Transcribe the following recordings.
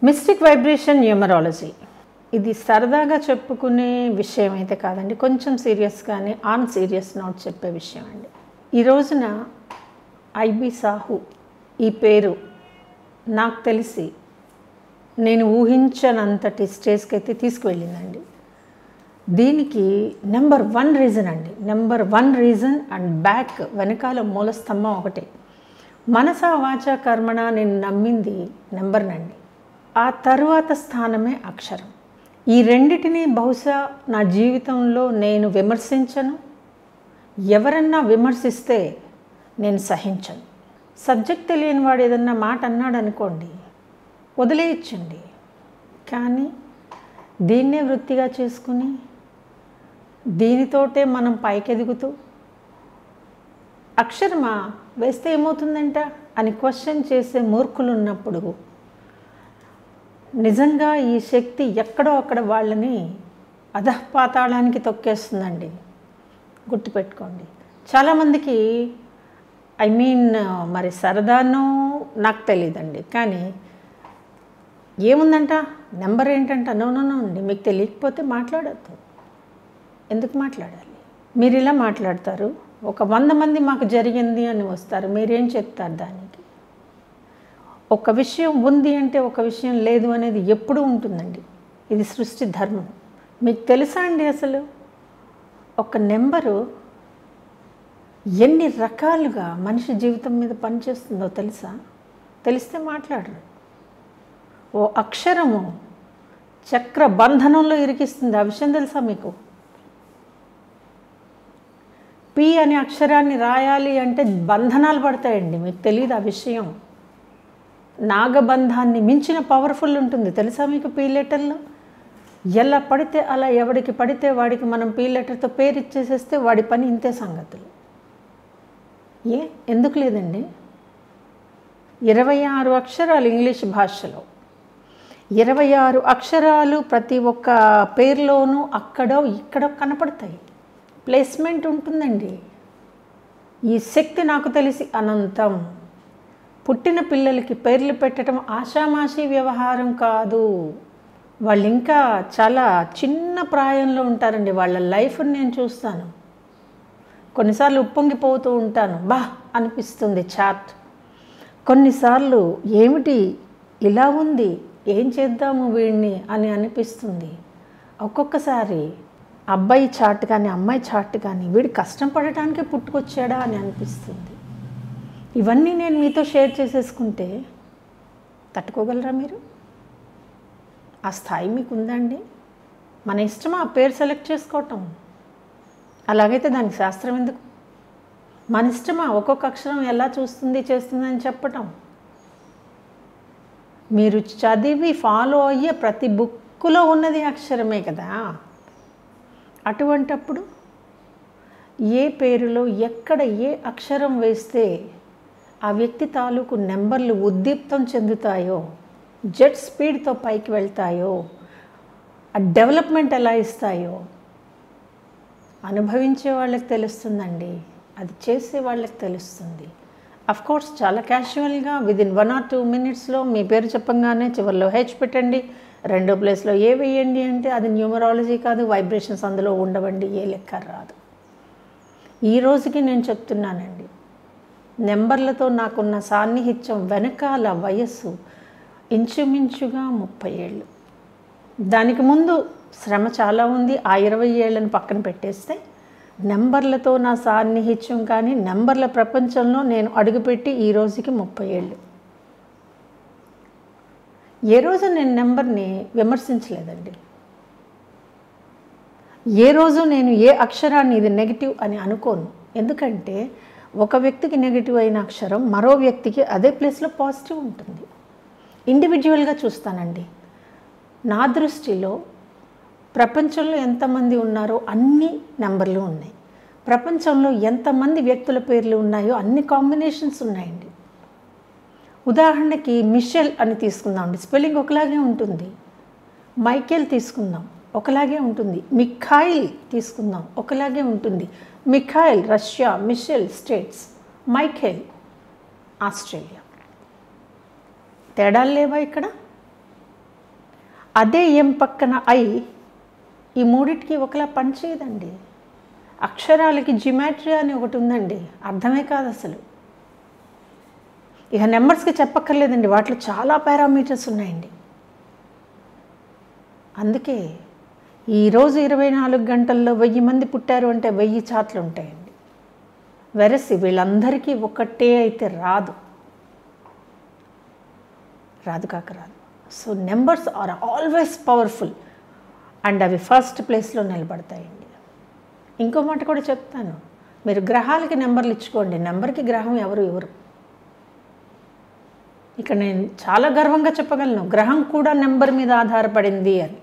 mystic vibration numerology ఇది సరదాగా చెప్పుకునే విషయం అయితే కాదండి కొంచెం సీరియస్గానే ఆన్ సీరియస్ నోట్ చెప్పే విషయం అండి ఈ రోజున ఐబి సాహు ఈ పేరు నాకు తెలిసి నేను ఊహించనంతటి స్టేజ్కి అయితే తీసుకువెళ్ళిందండి దీనికి నెంబర్ వన్ రీజన్ అండి number one reason and back వెనకాల మూల స్తంభం ఒకటే మనస వాచ కర్మణ నేను నమ్మింది నెంబర్నండి ఆ తరువాత స్థానమే అక్షరం ఈ రెండిటిని బహుశా నా జీవితంలో నేను విమర్శించను ఎవరన్నా విమర్శిస్తే నేను సహించను సబ్జెక్ట్ తెలియని వాడు ఏదన్నా మాట అన్నాడు అనుకోండి వదిలేయచ్చండి కానీ దీన్నే వృత్తిగా చేసుకుని దీనితోటే మనం పైకెదుగుతూ అక్షరమా వేస్తే ఏమవుతుందంట అని క్వశ్చన్ చేసే మూర్ఖులు ఉన్నప్పుడు నిజంగా ఈ శక్తి ఎక్కడో అక్కడ వాళ్ళని అధపాతాళానికి తొక్కేస్తుందండి గుర్తుపెట్టుకోండి చాలామందికి ఐ మీన్ మరి సరదానో నాకు తెలియదండి కానీ ఏముందంట నెంబర్ ఏంటంట నో నో నో అండి మీకు తెలియకపోతే మాట్లాడద్దు ఎందుకు మాట్లాడాలి మీరు ఇలా మాట్లాడతారు ఒక వంద మంది మాకు జరిగింది అని వస్తారు మీరేం చెప్తారు దానికి ఒక విషయం ఉంది అంటే ఒక విషయం లేదు అనేది ఎప్పుడూ ఉంటుందండి ఇది సృష్టి ధర్మం మీకు తెలుసా అండి అసలు ఒక నెంబరు ఎన్ని రకాలుగా మనిషి జీవితం మీద పనిచేస్తుందో తెలుసా తెలిస్తే మాట్లాడరు ఓ అక్షరము చక్ర బంధనంలో ఇరికిస్తుంది ఆ విషయం తెలుసా మీకు పి అనే అక్షరాన్ని రాయాలి అంటే బంధనాలు పడతాయండి మీకు తెలియదు ఆ విషయం నాగబంధాన్ని మించిన పవర్ఫుల్ ఉంటుంది తెలుసా మీకు పీ లెటర్లో ఎలా పడితే అలా ఎవడికి పడితే వాడికి మనం పీ లెటర్తో పేరు ఇచ్చేసేస్తే వాడి పని ఇంతే సంగతులు ఏ ఎందుకు లేదండి ఇరవై ఆరు అక్షరాలు ఇంగ్లీష్ భాషలో ఇరవై ఆరు అక్షరాలు ప్రతి ఒక్క పేరులోనూ అక్కడో ఇక్కడో కనపడతాయి ప్లేస్మెంట్ ఉంటుందండి ఈ శక్తి నాకు తెలిసి అనంతం పుట్టిన పిల్లలకి పేర్లు పెట్టడం ఆషామాషి వ్యవహారం కాదు వాళ్ళు ఇంకా చాలా చిన్న ప్రాయంలో ఉంటారండి వాళ్ళ లైఫ్ని నేను చూస్తాను కొన్నిసార్లు ఉప్పొంగిపోతూ ఉంటాను బా అనిపిస్తుంది చాట్ కొన్నిసార్లు ఏమిటి ఇలా ఉంది ఏం చేద్దాము వీడిని అని అనిపిస్తుంది ఒక్కొక్కసారి అబ్బాయి చాట్ కానీ అమ్మాయి చాట్ కానీ వీడు కష్టం పడటానికే పుట్టుకొచ్చాడా అని అనిపిస్తుంది ఇవన్నీ నేను మీతో షేర్ చేసేసుకుంటే తట్టుకోగలరా మీరు ఆ స్థాయి మీకు ఉందండి మన ఇష్టం ఆ పేరు సెలెక్ట్ చేసుకోవటం అలాగైతే దానికి శాస్త్రం ఎందుకు మన ఇష్టమా ఒక్కొక్క అక్షరం ఎలా చూస్తుంది చేస్తుంది అని చెప్పటం మీరు చదివి ఫాలో అయ్యే ప్రతి బుక్కులో ఉన్నది అక్షరమే కదా అటువంటప్పుడు ఏ పేరులో ఎక్కడ ఏ అక్షరం వేస్తే ఆ వ్యక్తి తాలూకు నెంబర్లు ఉద్దీప్తం చెందుతాయో జెట్ స్పీడ్తో పైకి వెళ్తాయో ఆ డెవలప్మెంట్ ఎలా ఇస్తాయో అనుభవించే వాళ్ళకి తెలుస్తుందండి అది చేసే వాళ్ళకి తెలుస్తుంది కోర్స్ చాలా క్యాజువల్గా విదిన్ వన్ ఆర్ టూ మినిట్స్లో మీ పేరు చెప్పంగానే చివరిలో హెచ్ పెట్టండి రెండో ప్లేస్లో ఏ వేయండి అంటే అది న్యూమరాలజీ కాదు వైబ్రేషన్స్ అందులో ఉండవండి ఏ లెక్క రాదు ఈ రోజుకి నేను చెప్తున్నానండి నెంబర్లతో నాకున్న సాన్నిహిత్యం వెనకాల వయస్సు ఇంచుమించుగా ముప్పై ఏళ్ళు దానికి ముందు శ్రమ చాలా ఉంది ఆ ఇరవై ఏళ్ళని పక్కన పెట్టేస్తే నెంబర్లతో నా సాన్నిహిత్యం కానీ నెంబర్ల ప్రపంచంలో నేను అడుగుపెట్టి ఈ రోజుకి ముప్పై ఏళ్ళు ఏ రోజు నేను నెంబర్ని విమర్శించలేదండి ఏ రోజు నేను ఏ అక్షరాన్ని ఇది నెగిటివ్ అని అనుకోను ఎందుకంటే ఒక వ్యక్తికి నెగిటివ్ అయిన అక్షరం మరో వ్యక్తికి అదే ప్లేస్లో పాజిటివ్ ఉంటుంది ఇండివిజువల్గా చూస్తానండి నా దృష్టిలో ప్రపంచంలో ఎంతమంది ఉన్నారో అన్ని నెంబర్లు ఉన్నాయి ప్రపంచంలో ఎంతమంది వ్యక్తుల పేర్లు ఉన్నాయో అన్ని కాంబినేషన్స్ ఉన్నాయండి ఉదాహరణకి మిషెల్ అని తీసుకుందాం అండి స్పెల్లింగ్ ఒకలాగే ఉంటుంది మైకేల్ తీసుకుందాం ఒకలాగే ఉంటుంది మిఖాయిల్ తీసుకుందాం ఒకలాగే ఉంటుంది Mikhail Russia Michelle States Michael Australia తేడాలు లేవా ఇక్కడ అదే ఎం పక్కన ఐ ఈ మూడిటికి ఒకలా పనిచేయదండి అక్షరాలకి జిమాట్రీ అని ఒకటి ఉందండి అర్థమే కాదు అసలు ఇక నెంబర్స్కి చెప్పక్కర్లేదండి వాటిలో చాలా పారామీటర్స్ ఉన్నాయండి అందుకే ఈరోజు ఇరవై నాలుగు గంటల్లో వెయ్యి మంది పుట్టారు అంటే వెయ్యి చాట్లు ఉంటాయండి వెరసి వీళ్ళందరికీ ఒకటే అయితే రాదు రాదు కాక రాదు so numbers are always powerful and అవి ఫస్ట్ ప్లేస్లో నిలబడతాయండి ఇంకో మాట కూడా చెప్తాను మీరు గ్రహాలకి నెంబర్లు ఇచ్చుకోండి నెంబర్కి గ్రహం ఎవరు ఎవరు ఇక్కడ నేను చాలా గర్వంగా చెప్పగలను గ్రహం కూడా నెంబర్ మీద ఆధారపడింది అని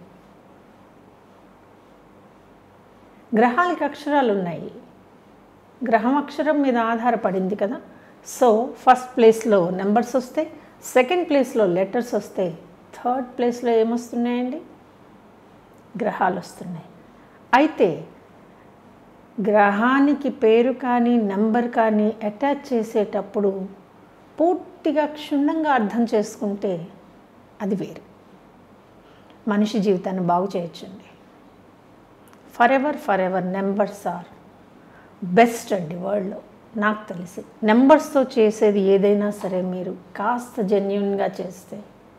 గ్రహాలకి అక్షరాలు ఉన్నాయి గ్రహం అక్షరం మీద ఆధారపడింది కదా సో ఫస్ట్ ప్లేస్లో నెంబర్స్ వస్తాయి సెకండ్ ప్లేస్లో లెటర్స్ వస్తాయి థర్డ్ ప్లేస్లో ఏమొస్తున్నాయండి గ్రహాలు వస్తున్నాయి అయితే గ్రహానికి పేరు కానీ నెంబర్ కానీ అటాచ్ చేసేటప్పుడు పూర్తిగా క్షుణ్ణంగా అర్థం చేసుకుంటే అది వేరు మనిషి జీవితాన్ని బాగు చేయొచ్చండి for ever for ever numbers are best అండి వరల్డ్లో నాకు తెలిసి నెంబర్స్తో చేసేది ఏదైనా సరే మీరు కాస్త జెన్యున్గా చేస్తే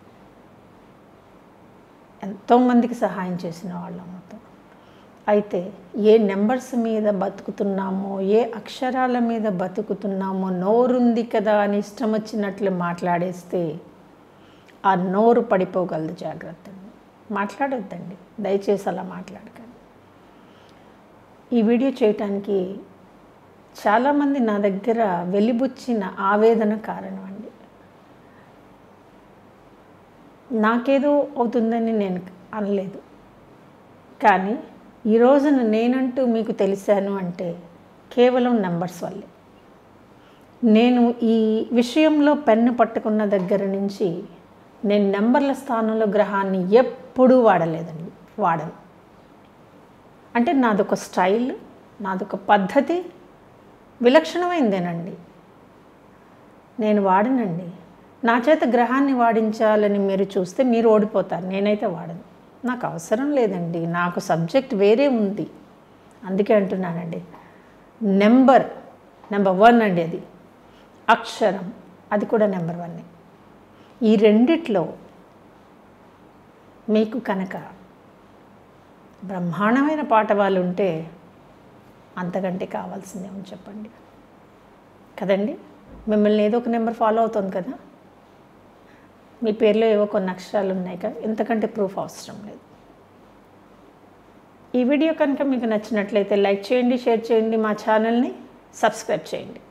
ఎంతోమందికి సహాయం చేసిన వాళ్ళం మొత్తం అయితే ఏ నెంబర్స్ మీద బతుకుతున్నామో ఏ అక్షరాల మీద బతుకుతున్నామో నోరుంది కదా అని ఇష్టం వచ్చినట్లు మాట్లాడేస్తే ఆ నోరు పడిపోగలదు జాగ్రత్త మాట్లాడొద్దండి దయచేసి అలా మాట్లాడకండి ఈ వీడియో చేయటానికి చాలామంది నా దగ్గర వెలిబుచ్చిన ఆవేదన కారణం అండి నాకేదో అవుతుందని నేను అనలేదు కానీ ఈ రోజున నేనంటూ మీకు తెలిసాను అంటే కేవలం నెంబర్స్ వల్లే నేను ఈ విషయంలో పెన్ను పట్టుకున్న దగ్గర నుంచి నేను నెంబర్ల స్థానంలో గ్రహాన్ని ఎప్పుడూ వాడలేదండి వాడను అంటే నాదొక స్టైల్ నాదొక పద్ధతి విలక్షణమైందేనండి నేను వాడనండి నా చేత గ్రహాన్ని వాడించాలని మీరు చూస్తే మీరు ఓడిపోతారు నేనైతే వాడను నాకు అవసరం లేదండి నాకు సబ్జెక్ట్ వేరే ఉంది అందుకే అంటున్నానండి నెంబర్ నెంబర్ వన్ అండి అది అక్షరం అది కూడా నెంబర్ వన్నే ఈ రెండిట్లో మీకు కనుక బ్రహ్మాండమైన పాఠవాలు ఉంటే అంతకంటే కావాల్సిందేమని చెప్పండి కదండి మిమ్మల్ని ఏదో ఒక నెంబర్ ఫాలో అవుతుంది కదా మీ పేరులో ఏవో కొన్ని అక్షరాలు ఉన్నాయి కదా ఎంతకంటే ప్రూఫ్ అవసరం లేదు ఈ వీడియో కనుక మీకు నచ్చినట్లయితే లైక్ చేయండి షేర్ చేయండి మా ఛానల్ని సబ్స్క్రైబ్ చేయండి